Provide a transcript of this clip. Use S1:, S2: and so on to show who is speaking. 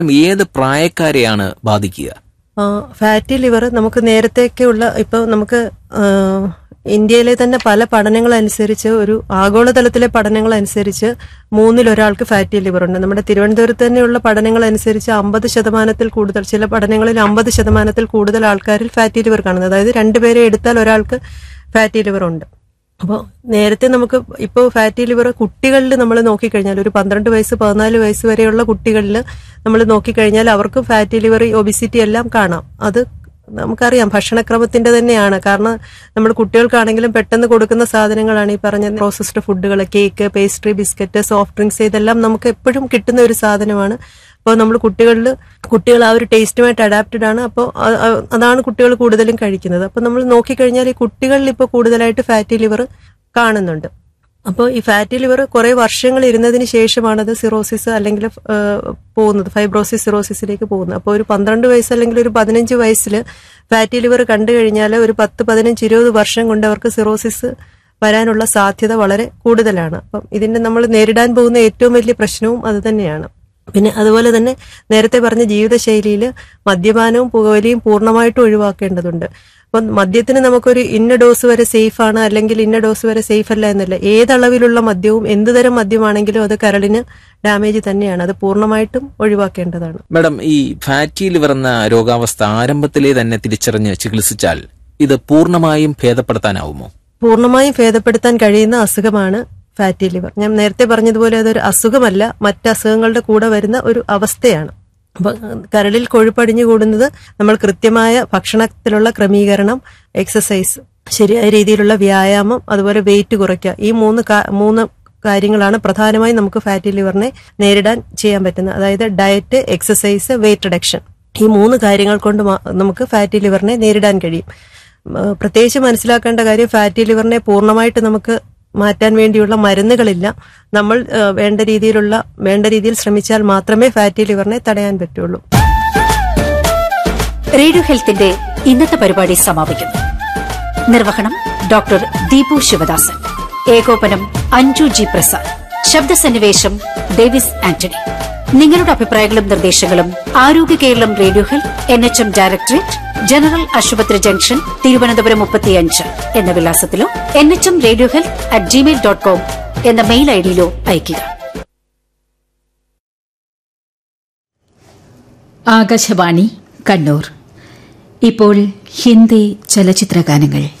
S1: ഏത് പ്രായക്കാരെയാണ് ബാധിക്കുക
S2: fatty liver നമുക്ക് നേരത്തേക്കുള്ള ഇപ്പോൾ നമുക്ക് ആ, ഇന്ത്യയിലെ തന്നെ പല പഠനങ്ങൾ അനുസരിച്ച് ഒരു ആഗോളതലത്തിലെ പഠനങ്ങൾ അനുസരിച്ച് മൂന്നിൽ ഒരാൾക്ക് ഫാറ്റി ലിവർ ഉണ്ട് നമ്മുടെ തിരുവനന്തപുരത്ത് തന്നെയുള്ള പഠനങ്ങൾ അനുസരിച്ച് അമ്പത് ശതമാനത്തിൽ കൂടുതൽ ചില പഠനങ്ങളിൽ അമ്പത് ശതമാനത്തിൽ കൂടുതൽ ആൾക്കാരിൽ ഫാറ്റി ലിവർ കാണുന്നത് അതായത് രണ്ടുപേരെ എടുത്താൽ ഒരാൾക്ക് ഫാറ്റി ലിവർ ഉണ്ട് അപ്പോൾ നേരത്തെ നമുക്ക് ഇപ്പോൾ ഫാറ്റി ലിവർ കുട്ടികളിൽ നമ്മൾ നോക്കിക്കഴിഞ്ഞാൽ ഒരു പന്ത്രണ്ട് വയസ്സ് പതിനാല് വയസ്സ് വരെയുള്ള കുട്ടികളിൽ നമ്മൾ നോക്കിക്കഴിഞ്ഞാൽ അവർക്കും ഫാറ്റി ലിവർ ഒബിസിറ്റി എല്ലാം കാണാം അത് നമുക്കറിയാം ഭക്ഷണക്രമത്തിന്റെ തന്നെയാണ് കാരണം നമ്മൾ കുട്ടികൾക്കാണെങ്കിലും പെട്ടെന്ന് കൊടുക്കുന്ന സാധനങ്ങളാണ് ഈ പറഞ്ഞ പ്രോസസ്ഡ് ഫുഡുകൾ cake pastry biscuit soft drinks ഇതെല്ലാം നമുക്ക് എപ്പോഴും കിട്ടുന്ന ഒരു സാധനമാണ് അപ്പോൾ നമ്മൾ കുട്ടികളിൽ കുട്ടികൾ ആ ഒരു ടേസ്റ്റുമായിട്ട് അഡാപ്റ്റഡ് ആണ് അപ്പോൾ അതാണ് കുട്ടികൾ കൂടുതലും കഴിക്കുന്നത് അപ്പോൾ നമ്മൾ നോക്കിക്കഴിഞ്ഞാൽ ഈ കുട്ടികളിൽ ഇപ്പോൾ കൂടുതലായിട്ട് ഫാറ്റി ലിവർ കാണുന്നുണ്ട് അപ്പോൾ ഈ ഫാറ്റി ലിവർ കുറെ വർഷങ്ങൾ ഇരുന്നതിന് ശേഷമാണത് സിറോസിസ് അല്ലെങ്കിൽ ആ, പോകുന്നത് ഫൈബ്രോസിസ് സിറോസിസിലേക്ക് പോകുന്നത് അപ്പോൾ ഒരു പന്ത്രണ്ട് വയസ്സ് അല്ലെങ്കിൽ ഒരു പതിനഞ്ച് വയസ്സിൽ ഫാറ്റി ലിവർ കണ്ടു കഴിഞ്ഞാൽ ഒരു പത്ത് പതിനഞ്ച് ഇരുപത് വർഷം കൊണ്ട് അവർക്ക് സിറോസിസ് വരാനുള്ള സാധ്യത വളരെ കൂടുതലാണ് അപ്പം ഇതിന്റെ നമ്മൾ നേരിടാൻ പോകുന്ന ഏറ്റവും വലിയ പ്രശ്നവും അത് തന്നെയാണ് പിന്നെ അതുപോലെ തന്നെ നേരത്തെ പറഞ്ഞ ജീവിതശൈലിയിൽ മദ്യപാനവും പുകവലിയും പൂർണ്ണമായിട്ടും ഒഴിവാക്കേണ്ടതുണ്ട് അപ്പം മദ്യത്തിന് നമുക്കൊരു ഇന്ന ഡോസ് വരെ സേഫ് ആണ് അല്ലെങ്കിൽ ഇന്ന ഡോസ് വരെ സേഫ് അല്ല എന്നല്ല ഏതളവിലുള്ള മദ്യവും എന്ത് തരം മദ്യമാണെങ്കിലും അത് കരളിന് ഡാമേജ് തന്നെയാണ് അത് പൂർണ്ണമായിട്ടും ഒഴിവാക്കേണ്ടതാണ്
S1: മാഡം ഈ ഫാറ്റി ലിവർ എന്ന രോഗാവസ്ഥ ആരംഭത്തിലേ തന്നെ തിരിച്ചറിഞ്ഞ് ചികിത്സിച്ചാൽ ഇത് പൂർണ്ണമായും ഭേദപ്പെടുത്താനാവുമോ
S2: പൂർണ്ണമായും ഭേദപ്പെടുത്താൻ കഴിയുന്ന അസുഖമാണ് ഫാറ്റി ലിവർ ഞാൻ നേരത്തെ പറഞ്ഞതുപോലെ അതൊരു അസുഖമല്ല മറ്റ് അസുഖങ്ങളുടെ കൂടെ വരുന്ന ഒരു അവസ്ഥയാണ് അപ്പൊ കരളിൽ കൊഴുപ്പടിഞ്ഞു കൂടുന്നത് നമ്മൾ കൃത്യമായ ഭക്ഷണത്തിലുള്ള ക്രമീകരണം എക്സസൈസ് ശരിയായ രീതിയിലുള്ള വ്യായാമം അതുപോലെ വെയിറ്റ് കുറയ്ക്കുക ഈ മൂന്ന് കാ- മൂന്ന് കാര്യങ്ങളാണ് പ്രധാനമായും നമുക്ക് ഫാറ്റി ലിവറിനെ നേരിടാൻ ചെയ്യാൻ പറ്റുന്നത് അതായത് ഡയറ്റ് എക്സസൈസ് വെയിറ്റ് റിഡക്ഷൻ ഈ മൂന്ന് കാര്യങ്ങൾ കൊണ്ട് മാ- നമുക്ക് ഫാറ്റി ലിവറിനെ നേരിടാൻ കഴിയും ഉം, ഏഹ് പ്രത്യേകിച്ച് മനസ്സിലാക്കേണ്ട കാര്യം ഫാറ്റി ലിവറിനെ പൂർണ്ണമായിട്ട് നമുക്ക് മാറ്റാൻ വേണ്ടിയുള്ള മരുന്നുകളില്ല നമ്മൾ ഏഹ്, വേണ്ട രീതിയിലുള്ള വേണ്ട രീതിയിൽ ശ്രമിച്ചാൽ മാത്രമേ ഫാറ്റി ലിവറിനെ തടയാൻ പറ്റുള്ളൂ
S3: റേഡിയോ ഹെൽത്തിന്റെ ഇന്നത്തെ പരിപാടി സമാപിക്കുന്നു നിർവഹണം ഡോക്ടർ ദീപു ശിവദാസൻ ഏകോപനം അഞ്ജു ജി പ്രസാദ് ശബ്ദസന്നിവേശം ഡേവിസ് ആന്റണി നിങ്ങളുടെ അഭിപ്രായങ്ങളും നിർദ്ദേശങ്ങളും ആരോഗ്യ Keralam radio health N H M directorate general ആശുപത്രി ജംഗ്ഷൻ തിരുവനന്തപുരം മുപ്പത്തിയഞ്ച് എന്ന വിലാസത്തിലോ N H M radio health at Gmail dot com എന്ന മെയിൽ ഐഡിയിലോ അയയ്ക്കുക
S4: ആകാശവാണി കണ്ണൂർ ഇപ്പോൾ ഹിന്ദി ചലച്ചിത്ര ഗാനങ്ങൾ